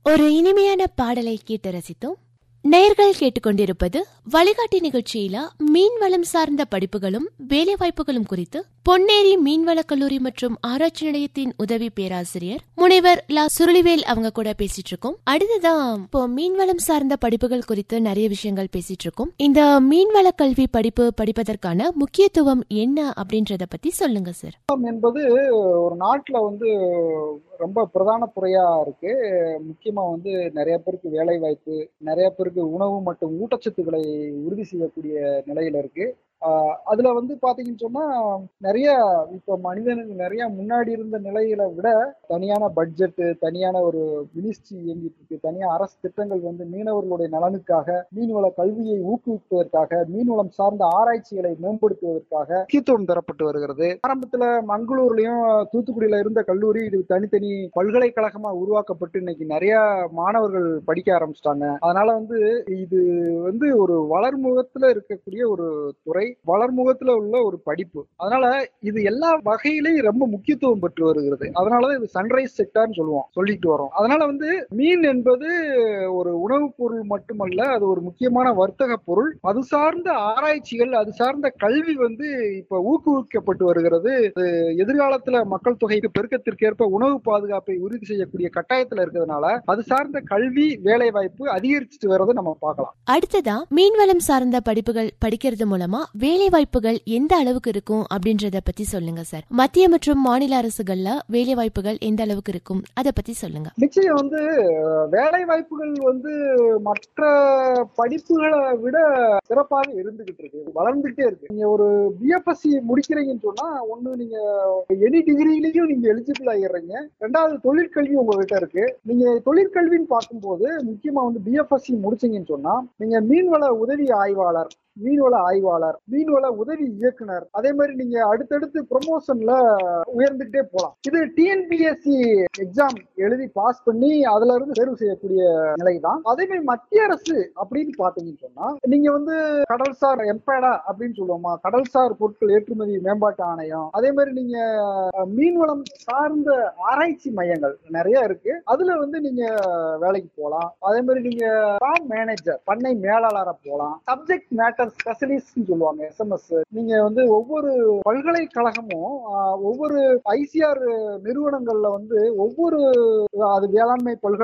ஒரு இனிமையான பாடலை கேட்டு ரசித்தோம் நேயர்கள் கேட்டுக்கொண்டிருப்பது வழிகாட்டி நிகழ்ச்சியில மீன்வளம் சார்ந்த படிப்புகளும் வேலைவாய்ப்புகளும் குறித்து பொன்னேரி மீன்வள கல்லூரி மற்றும் ஆராய்ச்சி நிலையத்தின் உதவி பேராசிரியர் முனைவர் லா சுருளிவேல் அவங்க கூட பேசிட்டு இருக்கோம் அடுத்ததான் இப்போ மீன்வளம் சார்ந்த படிப்புகள் குறித்து நிறைய விஷயங்கள் பேசிட்டு இருக்கோம் இந்த மீன்வள கல்வி படிப்பு படிப்பதற்கான முக்கியத்துவம் என்ன அப்படின்றத பத்தி சொல்லுங்க சார் மீன்வளம் என்பது ஒரு நாட்டுல வந்து ரொம்ப பிரதான துறையா இருக்கு முக்கியமா வந்து நிறைய பேருக்கு வேலை வாய்ப்பு நிறைய பேருக்கு உணவு மற்றும் ஊட்டச்சத்துக்களை உறுதி செய்யக்கூடிய நிலையில இருக்கு ஆஹ் அதுல வந்து பாத்தீங்கன்னு சொன்னா நிறைய இப்ப மனிதனுக்கு நிறைய முன்னாடி இருந்த நிலையில விட தனியான பட்ஜெட் தனியான ஒரு மினிஸ்ட்ரி இயங்கிட்டு இருக்கு தனியா அரசு திட்டங்கள் வந்து மீனவர்களுடைய நலனுக்காக மீன்வள கல்வியை ஊக்குவிப்பதற்காக மீன்வளம் சார்ந்த ஆராய்ச்சிகளை மேம்படுத்துவதற்காக முக்கியத்துவம் தரப்பட்டு வருகிறது ஆரம்பத்துல மங்களூர்லயும் தூத்துக்குடியில இருந்த கல்லூரி இது தனித்தனி பல்கலைக்கழகமா உருவாக்கப்பட்டு இன்னைக்கு நிறைய மாணவர்கள் படிக்க ஆரம்பிச்சிட்டாங்க அதனால வந்து இது வந்து ஒரு வளர்முகத்துல இருக்கக்கூடிய ஒரு துறை வளர்முகத்துல உள்ள ஒரு படிப்பு அதனால இது எல்லா வகையிலையும் ரொம்ப முக்கியத்துவம் பெற்று வருகிறது அதனாலதான் இது சன்ரைஸ் செக்டார்னு சொல்லுவோம் சொல்லிட்டு வரோம் அதனால வந்து மீன் என்பது ஒரு உணவுப் பொருள் மட்டுமல்ல அது ஒரு முக்கியமான வர்த்தக பொருள் அது சார்ந்த ஆராய்ச்சிகள் அது சார்ந்த கல்வி வந்து இப்ப ஊக்குவிக்கப்பட்டு வருகிறது அது எதிர்காலத்துல மக்கள் தொகைக்கு பெருக்கத்திற்கேற்ப உணவு பாதுகாப்பை உறுதி செய்யக்கூடிய கட்டாயத்துல இருக்கிறதுனால அது சார்ந்த கல்வி வேலை வாய்ப்பு அதிகரிச்சுட்டு வர்றதை நம்ம பார்க்கலாம் அடுத்ததா மீன்வளம் சார்ந்த படிப்புகள் படிக்கிறது மூலமா வேலை வாய்ப்புகள் எந்த அளவுக்கு இருக்கும் அப்படின்றத பத்தி சொல்லுங்க சார் மத்திய மற்றும் மாநில அரசுகள்ல வேலை வாய்ப்புகள் எந்த அளவுக்கு இருக்கும் அத பத்தி சொல்லுங்க நிச்சயம் வந்து வேலை வாய்ப்புகள் வந்து மற்ற படிப்புகளை விட சிறப்பாக இருந்துகிட்டு இருக்கு வளர்ந்துகிட்டே இருக்கு நீங்க ஒரு பிஎஃப்எஸ்சி முடிக்கிறீங்கன்னு சொன்னா ஒண்ணு நீங்க எனி டிகிரிலையும் நீங்க எலிஜிபிள் ஆகிடுறீங்க ரெண்டாவது தொழிற்கல்வி உங்ககிட்ட இருக்கு நீங்க தொழிற்கல்வின்னு பார்க்கும்போது முக்கியமா வந்து பிஎஃப்எஸ்சி முடிச்சீங்கன்னு சொன்னா நீங்க மீன்வள உதவி ஆய்வாளர் மீன்வள ஆய்வாளர் மீன்வள உதவி இயக்குனர் அதே மாதிரி நீங்க அடுத்தடுத்து ப்ரொமோஷன்ல உயர்ந்துகிட்டே போலாம் இது டிஎன்பிஎஸ்சி எக்ஸாம் எழுதி பாஸ் பண்ணி அதுல இருந்து தேர்வு செய்யக்கூடிய நிலை தான் அதே மாதிரி மத்திய அரசு அப்படின்னு பாத்தீங்கன்னு சொன்னா நீங்க வந்து கடல்சார் எம்பேடா அப்படின்னு சொல்லுவோமா கடல்சார் பொருட்கள் ஏற்றுமதி மேம்பாட்டு ஆணையம் அதே மாதிரி நீங்க மீன்வளம் சார்ந்த ஆராய்ச்சி மையங்கள் நிறைய இருக்கு அதுல வந்து நீங்க வேலைக்கு போகலாம் அதே மாதிரி நீங்க ஃபார்ம் மேனேஜர் பண்ணை மேலாளரை போகலாம் சப்ஜெக்ட் மேட்டர் ஸ்பெஷலிஸ்ட் சொல்லுவாங்க எஸ்எம்எஸ் நீங்க வந்து ஒவ்வொரு பல்கலைக்கழகமும் ஒவ்வொரு ஐசிஆர் நிறுவனங்கள்ல வந்து ஒவ்வொரு அது வேளாண்மை பல்கலை